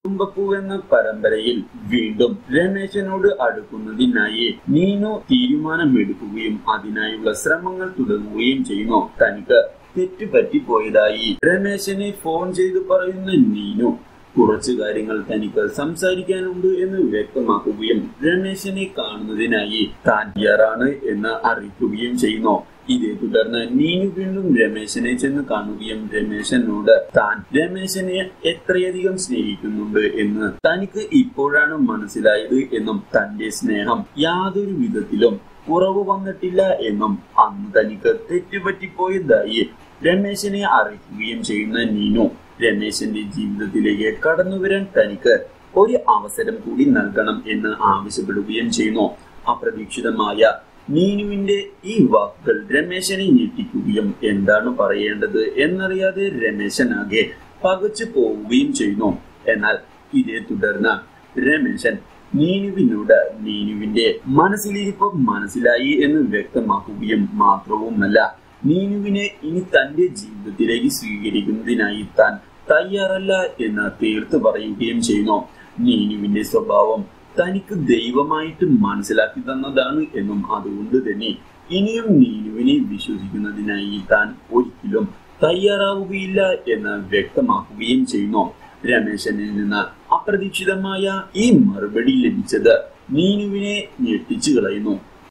തുമ്പപ്പൂ എന്ന പരമ്പരയിൽ വീണ്ടും രമേശനോട് അടുക്കുന്നതിനായി നീനു തീരുമാനമെടുക്കുകയും അതിനായുള്ള ശ്രമങ്ങൾ തുടങ്ങുകയും ചെയ്യുന്നു തനിക്ക് തെറ്റ് പറ്റിപ്പോയതായി രമേശനെ ഫോൺ ചെയ്ത് പറയുന്ന നീനു കുറച്ചു കാര്യങ്ങൾ തനിക്ക് സംസാരിക്കാനുണ്ട് എന്ന് വ്യക്തമാക്കുകയും രമേശനെ കാണുന്നതിനായി താൻ തയ്യാറാണ് എന്ന് അറിയിക്കുകയും ചെയ്യുന്നു ഇതേ തുടർന്ന് നീനു വീണ്ടും രമേശനെ ചെന്ന് കാണുകയും രമേശനോട് താൻ രമേശനെ എത്രയധികം സ്നേഹിക്കുന്നുണ്ട് എന്ന് തനിക്ക് ഇപ്പോഴാണ് മനസ്സിലായത് എന്നും തന്റെ സ്നേഹം യാതൊരു വിധത്തിലും കുറവ് വന്നിട്ടില്ല എന്നും അന്ന് തനിക്ക് തെറ്റുപറ്റിപ്പോയതായി രമേശനെ അറിയിക്കുകയും ചെയ്യുന്ന നീനു രമേശന്റെ ജീവിതത്തിലേക്ക് കടന്നു വരാൻ തനിക്ക് ഒരു അവസരം കൂടി നൽകണം എന്ന് ആവശ്യപ്പെടുകയും ചെയ്യുന്നു അപ്രതീക്ഷിതമായ നീനുവിന്റെ ഈ വാക്കുകൾ രമേശനെ ഞെട്ടിക്കുകയും എന്താണ് പറയേണ്ടത് എന്നറിയാതെ രമേശനാകെ പകച്ചു പോവുകയും ചെയ്യുന്നു എന്നാൽ ഇതേ തുടർന്ന് രമേശൻ നീനുവിനോട് നീനുവിന്റെ മനസ്സിലിരിപ്പ് മനസ്സിലായി എന്ന് വ്യക്തമാക്കുകയും മാത്രവുമല്ല നീനുവിനെ ഇനി തന്റെ ജീവിതത്തിലേക്ക് സ്വീകരിക്കുന്നതിനായി താൻ തയ്യാറല്ല എന്ന് തീർത്തു പറയുകയും ചെയ്യുന്നു നീനുവിന്റെ സ്വഭാവം തനിക്ക് ദൈവമായിട്ട് മനസ്സിലാക്കി തന്നതാണ് എന്നും അതുകൊണ്ട് തന്നെ ഇനിയും നീനുവിനെ വിശ്വസിക്കുന്നതിനായി താൻ ഒരിക്കലും തയ്യാറാവുകയില്ല എന്ന് വ്യക്തമാക്കുകയും ചെയ്യുന്നു രമേശനിൽ നിന്ന് അപ്രതീക്ഷിതമായ ഈ മറുപടി ലഭിച്ചത് നീനുവിനെ ഞെട്ടിച്ചു കളയുന്നു